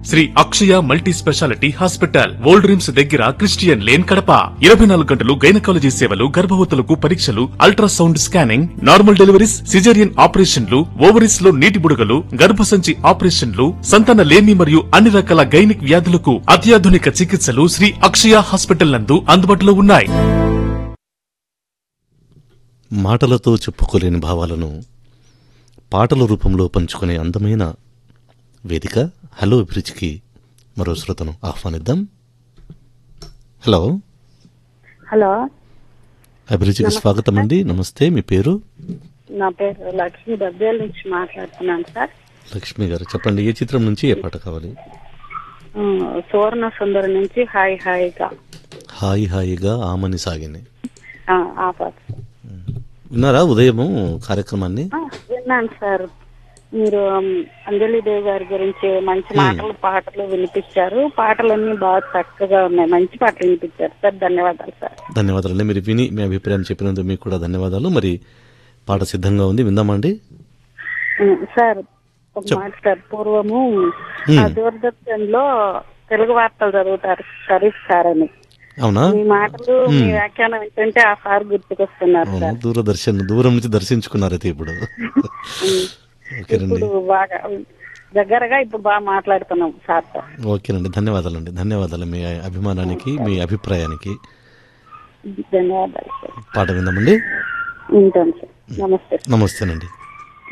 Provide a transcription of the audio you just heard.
Shri Akshaya multi speciality hospital old RIMS దగ్గర Christian lane Kadapa ఇరవై నాలుగు గంటలు గైనకాలజీ సేవలు గర్భవతులకు పరీక్షలు ultrasound scanning normal deliveries caesarean ఆపరేషన్లు ఓవరీస్ లో నీటి బుడగలు గర్భసంచి ఆపరేషన్లు సంతాన లేమి మరియు అన్ని రకాల గైనిక్ వ్యాధులకు అత్యాధునిక చికిత్సలు శ్రీ అక్షయ హాస్పిటల్ నందు అందుబాటులో ఉన్నాయి మాటలతో చెప్పుకోలేని భావాలను పాటల రూపంలో పంచుకునే అందమైన వేదిక హలో అభిరుచికి మరో శ్రోతను ఆహ్వానిద్దాం హలో హలో అభిరుచికి స్వాగతం అండి నమస్తే మీ పేరు నా పేరు లక్ష్మి దబ్బేల నుంచి మాట్లాడుతున్నాను సార్ లక్ష్మి గారు చెప్పండి ఏ చిత్రం నుంచి ఏ పాట కావాలి ఆ, సువర్ణ సుందరి నుంచి హాయ్ హాయిగా హాయి హాయిగా ఆమని సాగిని ఆ, ఆ పాట విన్నారా ఉదయము కార్యక్రమాన్ని ఆ, విన్నాను సార్ మీరు ఉమ్, అంజలి దేవి గారి గురించి మంచి మాటలు పాటలు వినిపించారు పాటలన్నీ బాగా చక్కగా ఉన్నాయి మంచి పాటలు వినిపించారు సార్ ధన్యవాదాలు సార్ ధన్యవాదాలండి మీరు విని మీ అభిప్రాయం చెప్పినందుకు మీకు కూడా ధన్యవాదాలు మరి పాట సిద్ధంగా ఉంది విందామండి ఉమ్, సార్ ఒక మాట సార్ పూర్వము ఆ దూరదర్శన్ లో తెలుగు వార్తలు చదువుతారు షరీఫ్ సార్ అని అవునా మీ మాటలు మీ వ్యాఖ్యానం వింటుంటే ఆ సార్ గుర్తుకొస్తున్నారు అవును సార్ దూరదర్శన్ దూరం నుంచి దర్శించుకున్నారైతే ఇప్పుడు ఓకేనండి ఇప్పుడు బాగా దగ్గరగా ఇప్పుడు బాగా మాట్లాడుతున్నాం సార్తో ఓకేనండి ధన్యవాదాలండి ధన్యవాదాలు మీ అభిమానానికి మీ అభిప్రాయానికి ధన్యవాదాలు సార్ పాట విందామండి ఉంటాను సార్ నమస్తే నమస్తేనండి